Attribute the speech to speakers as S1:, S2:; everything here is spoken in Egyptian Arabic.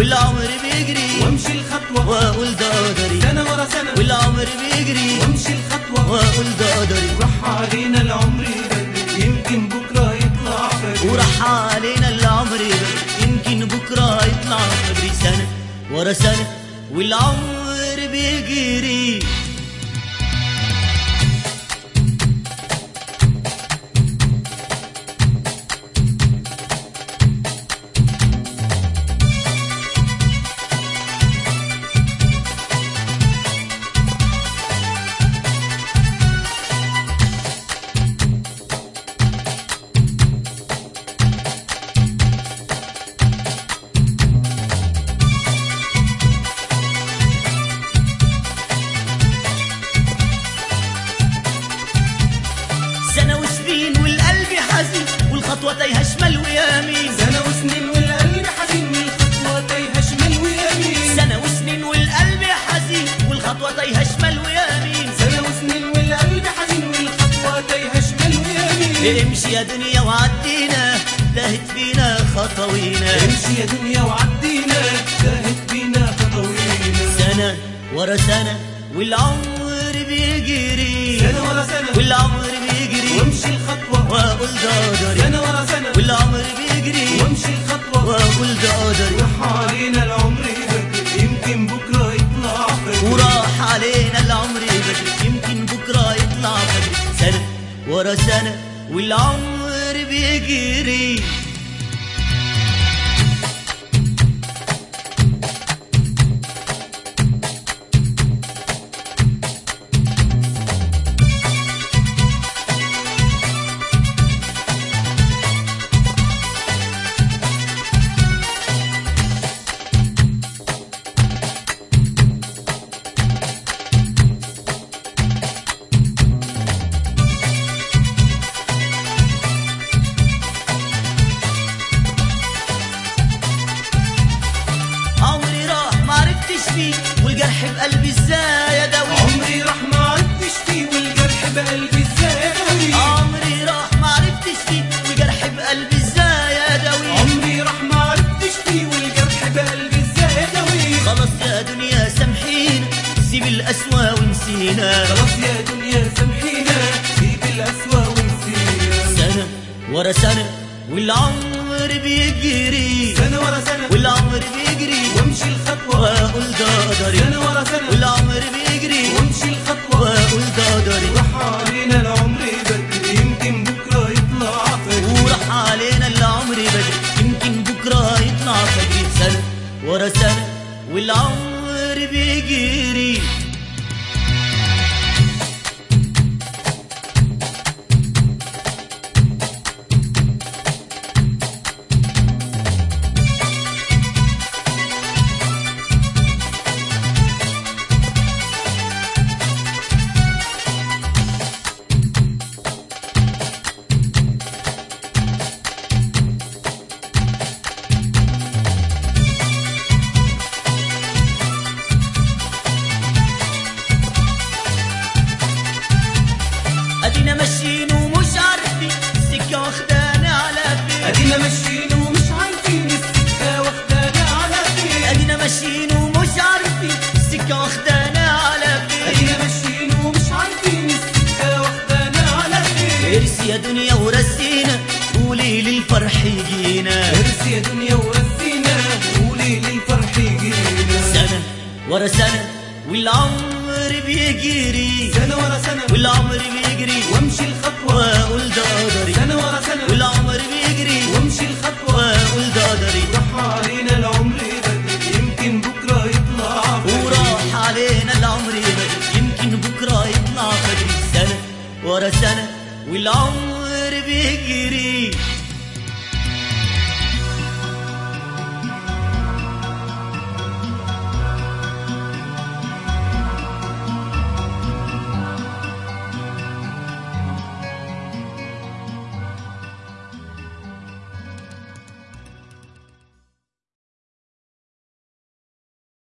S1: والعمر بيجري
S2: وامشي الخطوة
S1: واقول ده قدري
S2: سنة ورا سنة
S1: والعمر بيجري
S2: وامشي الخطوة
S1: واقول ده قدري
S2: راح علينا العمر بدري يمكن بكرة يطلع فجر
S1: وراح علينا العمر بدري يمكن بكرة يطلع بدري سنة ورا سنة والعمر بيجري سنة وسنين والقلب حزين والخطوة تايهة شمال ويمين
S2: سنة وسنين والقلب حزين الخطوة تايهة شمال ويمين
S1: سنة وسنين والقلب حزين والخطوة تايهة شمال ويمين
S2: سنة وسنين والقلب حزين والخطوة تايهة شمال ويمين
S1: امشي يا دنيا وعدينا تاهت فينا خطوينا
S2: امشي يا دنيا وعدينا زاهد بينا خطوينا
S1: سنة ورا سنة والعمر بيجري
S2: سنة ورا سنة
S1: والعمر بيجري
S2: وامشي الخطوة
S1: واقول ده قدري
S2: سنة ورا سنة
S1: والعمر بيجري
S2: وامشي الخطوة
S1: واقول ده قدري
S2: راح علينا العمر بدري يمكن بكرة يطلع فجر
S1: وراح علينا العمر بدري يمكن بكرة يطلع بدري سنة ورا سنة والعمر بيجري عمري راح ما عرفتش فيه والجرح بقلبي ازاي اداوي
S2: عمري راح ما عرفتش فيه والجرح بقلبي ازاي اداوي
S1: عمري راح ما عرفتش فيه والجرح بقلبي ازاي اداوي
S2: عمري راح ما عرفتش فيه والجرح بقلبي ازاي اداوي
S1: خلاص يا دنيا سامحينا سيب القسوة ونسينا
S2: خلاص يا دنيا سامحينا سيب القسوة ونسينا
S1: سنة ورا سنة والعمر بيجري
S2: سنة ورا سنة
S1: والعمر بيجري
S2: وامشي الخطوة
S1: واقول ده قدري
S2: سنة ورا سنة
S1: والعمر بيجري
S2: وامشي الخطوة
S1: واقول ده قدري
S2: راح علينا العمر بدري يمكن بكرة يطلع فجر
S1: وراح علينا العمر بدري يمكن بكرة يطلع فجري سنة ورا سنة والعمر بيجري ادينا ماشيين ومش عارفين السكة واخدانا على فين
S2: ادينا ماشيين ومش عارفين السكة واخدانا على فين
S1: ادينا ماشيين ومش عارفين السكة واخدانا على فين
S2: ادينا ماشيين ومش عارفين السكة واخدانا على فين
S1: ارسي يا دنيا ورسينا قولي للفرح يجينا
S2: ارس يا دنيا ورسينا قولي للفرح يجينا
S1: سنة ورا سنة والعمر بيجري
S2: سنة ورا سنة
S1: والعمر بيجري
S2: وامشي الخطوة
S1: واقول ده قدري
S2: سنة ورا سنة
S1: والعمر بيجري
S2: وامشي الخطوة
S1: واقول ده قدري
S2: راح علينا العمر بدري يمكن بكرة يطلع فجر
S1: وراح علينا العمر بدري يمكن بكرة يطلع فجري سنة ورا سنة والعمر بيجري